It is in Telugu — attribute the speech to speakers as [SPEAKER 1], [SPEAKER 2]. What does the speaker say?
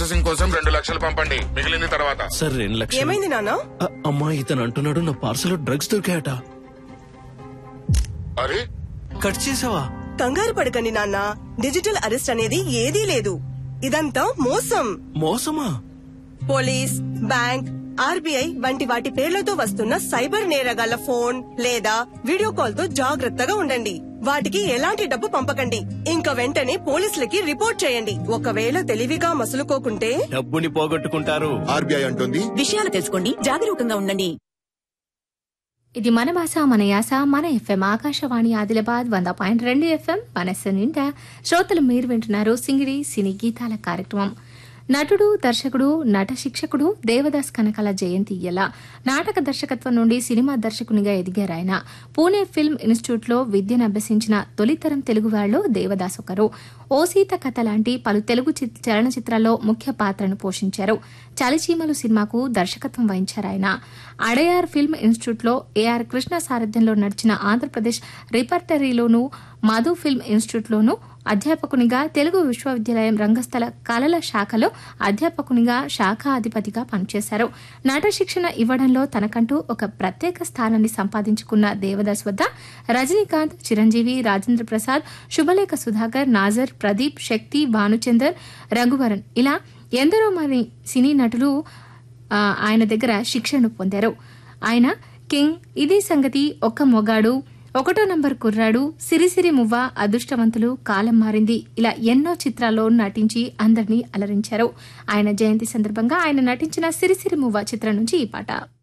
[SPEAKER 1] ప్రాసెసింగ్ కోసం రెండు లక్షలు పంపండి మిగిలింది తర్వాత
[SPEAKER 2] సార్ రెండు లక్షలు
[SPEAKER 3] ఏమైంది నాన్న
[SPEAKER 2] అ- అమ్మా ఇతను అంటున్నాడు నా పార్సల్ డ్రగ్స్ దొరికాయట
[SPEAKER 1] అరే
[SPEAKER 2] కట్ చేసావా
[SPEAKER 3] కంగారు పడకండి నాన్న డిజిటల్ అరెస్ట్ అనేది ఏదీ లేదు ఇదంతా మోసం
[SPEAKER 2] మోసమా
[SPEAKER 3] పోలీస్ బ్యాంక్ ఆర్బీఐ వంటి వాటి పేర్లతో వస్తున్న సైబర్ నేరగాళ్ల ఫోన్ లేదా వీడియో కాల్ తో జాగ్రత్తగా ఉండండి వాటికి ఎలాంటి డబ్బు పంపకండి ఇంకా వెంటనే పోలీసులకి రిపోర్ట్ చేయండి ఒకవేళ తెలివిగా మసులుకోకుంటే
[SPEAKER 2] డబ్బుని పోగొట్టుకుంటారు
[SPEAKER 4] ఆర్బీఐ అంటుంది
[SPEAKER 5] విషయాలు తెలుసుకోండి జాగరూకంగా ఉండండి
[SPEAKER 6] ఇది మన భాష మన యాస మన ఎఫ్ఎం ఆకాశవాణి ఆదిలాబాద్ వంద పాయింట్ రెండు ఎఫ్ఎం మనస్సు నిండా శ్రోతలు మీరు వింటున్నారు సింగిడి సినీ గీతాల కార్యక్రమం నటుడు దర్శకుడు నట శిక్షకుడు దేవదాస్ కనకాల జయంతి ఇలా నాటక దర్శకత్వం నుండి సినిమా దర్శకునిగా ఎదిగారు ఆయన పూణే ఫిల్మ్ ఇన్స్టిట్యూట్లో విద్యను అభ్యసించిన తొలితరం తెలుగు వారిలో దేవదాస్ ఒకరు ఓ సీత కథ లాంటి పలు తెలుగు చిత్- చలనచిత్రాల్లో ముఖ్య పాత్రను పోషించారు చలిచీమలు సినిమాకు దర్శకత్వం వహించారు ఆయన అడయార్ ఫిల్మ్ ఇన్స్టిట్యూట్లో ఏఆర్ కృష్ణ సారథ్యంలో నడిచిన ఆంధ్రప్రదేశ్ రిపర్టరీలోను మధు ఫిల్మ్ ఇన్స్టిట్యూట్లోను అధ్యాపకునిగా తెలుగు విశ్వవిద్యాలయం రంగస్థల కళల శాఖలో అధ్యాపకునిగా శాఖా అధిపతిగా పనిచేశారు నట శిక్షణ ఇవ్వడంలో తనకంటూ ఒక ప్రత్యేక స్థానాన్ని సంపాదించుకున్న దేవదాస్ వద్ద రజనీకాంత్ చిరంజీవి రాజేంద్ర ప్రసాద్ శుభలేఖ సుధాకర్ నాజర్ ప్రదీప్ శక్తి భానుచందర్ రఘువరన్ ఇలా ఎందరో మంది సినీ నటులు ఆ, ఆయన దగ్గర శిక్షణ పొందారు ఆయన కింగ్ ఇది సంగతి ఒక్క మొగాడు ఒకటో నంబర్ కుర్రాడు సిరిసిరి మువ్వ అదృష్టవంతులు కాలం మారింది ఇలా ఎన్నో చిత్రాల్లో నటించి అందరినీ అలరించారు ఆయన జయంతి సందర్భంగా ఆయన నటించిన సిరిసిరి మువ్వ చిత్రం నుంచి ఈ పాట